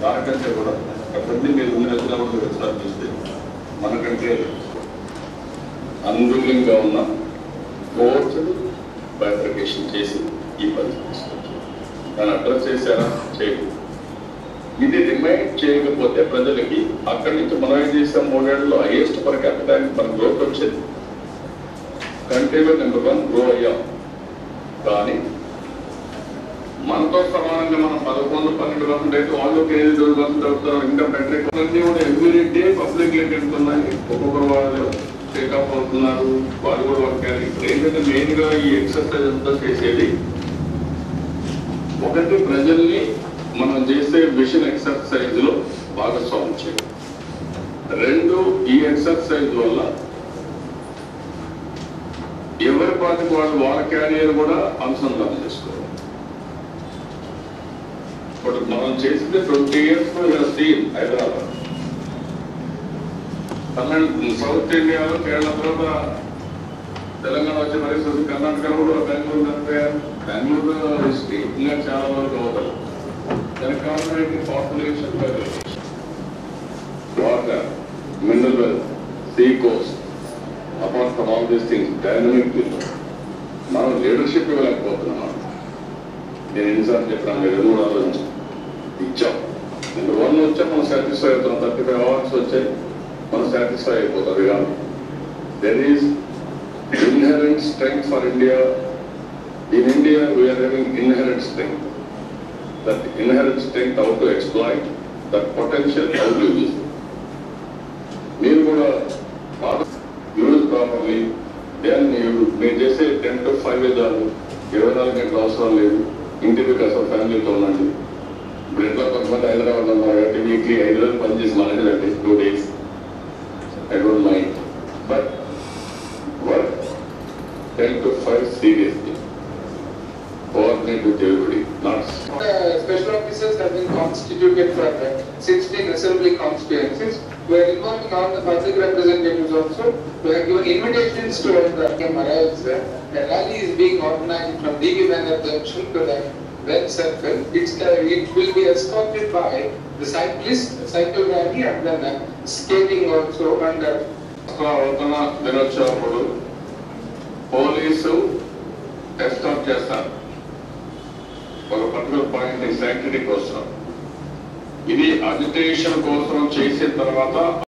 దానికంటే కూడా అక్కడి మీరు ఉన్న ఎగ్జాంపుల్ ఒకసారి చూస్తే మనకంటే అన్రూలింగ్ గా ఉన్న కోర్టులు బైఫర్కేషన్ చేసి ఈ పరిస్థితి తీసుకొచ్చారు. దాన్ని అడ్రస్ చేశారా చేయలేదు ఇది రిమైండ్ చేయకపోతే ప్రజలకి అక్కడి నుంచి మనం ఏం చేసాం మూడేళ్లలో హైయెస్ట్ పర్ క్యాపిటల్ మన గ్రోత్ వచ్చింది కంట్రీలో నెంబర్ వన్ గ్రో అయ్యాం కానీ మనతో సమానంగా మనం పదకొండు పన్నెండు పర్సెంట్ అయితే వాళ్ళు ఒక ఎనిమిది రెండు పర్సెంట్ అవుతారు ఇంకా బెటర్ అన్ని కూడా ఎవ్రీ డే పబ్లిక్ వెళ్తున్నాయి ఒక్కొక్కరు వాళ్ళు టేకప్ అవుతున్నారు వాళ్ళు కూడా వర్క్ ఇప్పుడు ఏంటంటే మెయిన్ గా ఈ ఎక్సర్సైజ్ అంతా చేసేది ఒకటి ప్రజల్ని మనం చేసే విషన్ ఎక్సర్సైజ్ లో భాగస్వామ్యం చేయడం రెండు ఈ ఎక్సర్సైజ్ వల్ల ఎవరి పాటికి వాళ్ళు వాళ్ళ క్యారియర్ కూడా అనుసంధానం చేసుకోవాలి ఇప్పుడు మనం చేసింది ట్వంటీ ఇయర్స్ సీన్ హైదరాబాద్ తమిళ సౌత్ ఇండియాలో కేరళ తర్వాత తెలంగాణ వచ్చే పరిస్థితి కర్ణాటకలో కూడా బెంగళూరు కలిపారు బెంగళూరు హిస్టరీ ఇంకా చాలా వరకు అవుతారు దానికి కావాల్సిన population water mineral wealth sea coast apart from all these things dynamic మనం లీడర్షిప్ ఇవ్వలేకపోతున్నాం నేను ఎన్నిసార్లు చెప్పినా మీరు మూడు ఆలోచించాం ఇచ్చాం నెంబర్ వన్ వచ్చా మనం సాటిస్ఫై అవుతాం థర్టీ ఫైవ్ అవార్డ్స్ వచ్చాయి మనం సాటిస్ఫై అయిపోతుంది కాదు there is inherent strength for India in India we are having inherent strength that inherent strength how to exploit that potential how to use మీరు కూడా యూజ్ ప్రాపర్లీ దెన్ మీరు చేసే ten to five చాలు ఇరవై నాలుగు గంటలు అవసరం లేదు ఇంటికి కాస్త ఫ్యామిలీతో ఉండండి ఇప్పుడు ఎట్లా కొంతమంది హైదరాబాద్ ఉన్నారు కాబట్టి వీక్లీ ఐదు రోజులు పనిచేసి మానేదండి two days I don't mind but work ten to five seriously coordinate with everybody not Uh, special officers have been constituted for uh, 16 assembly constituencies. We are involving all the public representatives also. We have given invitations to all the arrivals. A rally is being organized from DB Banner Junction to the Red Circle. It's, uh, it will be escorted by the cyclist, cycle rally and then uh, skating also and uh, అవుతున్న దినోత్సవప్పుడు police ఎస్టాప్ చేస్తారు ఒక particular point sanctity కోసం ఇది agitation కోసం చేసిన తర్వాత